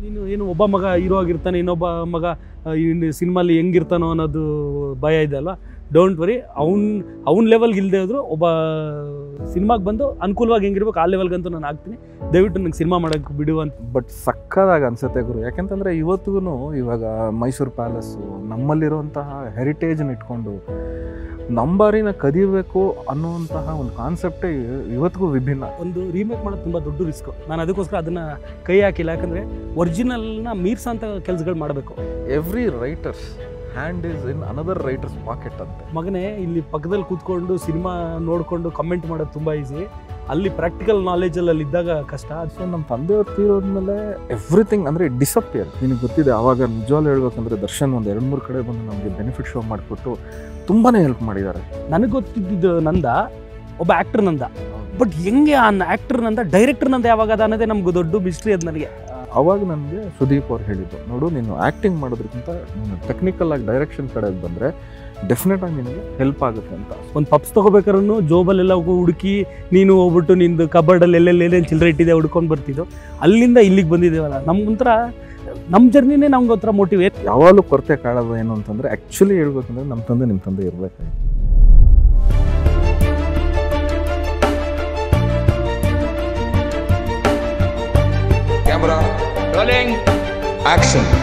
ನೀನು ಏನು ಒಬ್ಬ ಮಗ ಹೀರೋ ಆಗಿರ್ತಾನೆ ಇನ್ನೊಬ್ಬ ಮಗ ಸಿನಿಮಾಲಿ ಹೆಂಗಿರ್ತಾನೋ ಅನ್ನೋದು ಭಯ ಇದೆ ಅಲ್ವಾ ಡೋಂಟ್ ವರಿ ಅವ್ನ ಅವ್ನ ಲೆವೆಲ್ಗೆ ಇಲ್ಲದೆ ಹೋದ್ರು ಒಬ್ಬ ಸಿನಿಮಾಗೆ ಬಂದು ಅನುಕೂಲವಾಗಿ ಹೆಂಗಿರ್ಬೇಕು ಆ ಲೆವೆಲ್ಗಂತೂ ನಾನು ಆಗ್ತೀನಿ ದಯವಿಟ್ಟು ನಂಗೆ ಸಿನಿಮಾ ಮಾಡೋಕ್ಕೆ ಬಿಡು ಅಂತ ಬಟ್ ಸಕ್ಕದಾಗಿ ಅನ್ಸುತ್ತೆ ಗುರು ಯಾಕೆಂತಂದ್ರೆ ಇವತ್ತಿಗೂ ಇವಾಗ ಮೈಸೂರು ಪ್ಯಾಲೇಸು ನಮ್ಮಲ್ಲಿರುವಂತಹ ಹೆರಿಟೇಜನ್ನ ಇಟ್ಕೊಂಡು ನಂಬಾರಿನ ಕದಿಬೇಕು ಅನ್ನುವಂತಹ ಒಂದು ಕಾನ್ಸೆಪ್ಟೇ ಇವತ್ತಿಗೂ ವಿಭಿನ್ನ ಒಂದು ರೀಮೇಕ್ ಮಾಡೋದು ತುಂಬ ದೊಡ್ಡ ರಿಸ್ಕ್ ನಾನು ಅದಕ್ಕೋಸ್ಕರ ಅದನ್ನು ಕೈ ಹಾಕಿಲ್ಲ ಯಾಕಂದರೆ ಒರಿಜಿನಲ್ನ ಮೀರ್ಸಂಥ ಕೆಲಸಗಳು ಮಾಡಬೇಕು every writer's hand is in another writer's pocket ಅಂತೆ ಮಗನೇ ಇಲ್ಲಿ ಪಕ್ಕದಲ್ಲಿ ಕೂತ್ಕೊಂಡು ಸಿನಿಮಾ ನೋಡಿಕೊಂಡು ಕಮೆಂಟ್ ಮಾಡೋದು ತುಂಬ ಈಸಿ ಅಲ್ಲಿ ಪ್ರಾಕ್ಟಿಕಲ್ ನಾಲೆಜಲ್ಲಿ ಅಲ್ಲಿ ಇದ್ದಾಗ ಕಷ್ಟ ಸೊ ನಮ್ಮ ತಂದೆಯವ್ರು ತೀರೋದ್ಮೇಲೆ ಎವ್ರಿಥಿಂಗ್ ಅಂದರೆ ಡಿಸಪಿಯರ್ ನಿನಗೆ ಗೊತ್ತಿದೆ ಆವಾಗ ನಿಜವಾಗ್ಲೂ ಹೇಳ್ಬೇಕಂದ್ರೆ ದರ್ಶನ್ ಒಂದು ಎರಡು ಮೂರು ಕಡೆ ಬಂದು ನಮಗೆ ಬೆನಿಫಿಟ್ ಶೋ ಮಾಡಿಕೊಟ್ಟು ತುಂಬಾ ಹೆಲ್ಪ್ ಮಾಡಿದ್ದಾರೆ ನನಗೆ ಗೊತ್ತಿದ್ದು ನಂದ ಒಬ್ಬ ಆ್ಯಕ್ಟರ್ ನಂದ ಬಟ್ ಹೆಂಗೆ ಆ ಆ್ಯಕ್ಟರ್ ನಂದ ಡೈರೆಕ್ಟರ್ ನಂದ ಯಾವಾಗ ಅದ ಅನ್ನೋದೇ ನಮ್ಗೆ ದೊಡ್ಡ ಮಿಸ್ಟ್ರಿ ಅದು ನನಗೆ ಅವಾಗ ನನಗೆ ಸುದೀಪ್ ಅವ್ರು ಹೇಳಿದ್ದು ನೋಡು ನೀನು ಆ್ಯಕ್ಟಿಂಗ್ ಮಾಡೋದ್ರಿಂದ ನೀನು ಟೆಕ್ನಿಕಲ್ ಆಗಿ ಡೈರೆಕ್ಷನ್ ಕಡೆಗೆ ಬಂದರೆ ಡೆಫಿನೆಟ್ ಆಗಿ ನಿನಗೆ ಹೆಲ್ಪ್ ಆಗುತ್ತೆ ಅಂತ ಒಂದು ಪಪ್ಸ್ ತೊಗೋಬೇಕಾದ್ರೂ ಜೋಬಲ್ಲೆಲ್ಲ ಹುಡುಕಿ ನೀನು ಹೋಗ್ಬಿಟ್ಟು ನಿಂದು ಕಬರ್ಡಲ್ಲಿ ಎಲ್ಲೆಲ್ಲಿ ಏನೇನು ಚಿಲ್ಲರೆ ಇಟ್ಟಿದೆ ಹುಡ್ಕೊಂಡು ಬರ್ತಿದ್ದು ಅಲ್ಲಿಂದ ಇಲ್ಲಿಗೆ ಬಂದಿದ್ದೇವಲ್ಲ ನಮ್ಗೊಂಥರ ನಮ್ಮ ಜರ್ನಿನೇ ನಮ್ಗೆ ಒಂಥರ ಮೋಟಿವೇಟ್ ಯಾವಾಗಲೂ ಕೊರತೆ ಕಾಣೋದು ಏನು ಅಂತಂದರೆ ಆ್ಯಕ್ಚುಲಿ ಹೇಳ್ಬೇಕಂದ್ರೆ ನಮ್ಮ ತಂದೆ ನಿಮ್ಮ ತಂದೆ ಇರಬೇಕಾಗಿತ್ತು Camera rolling. Action.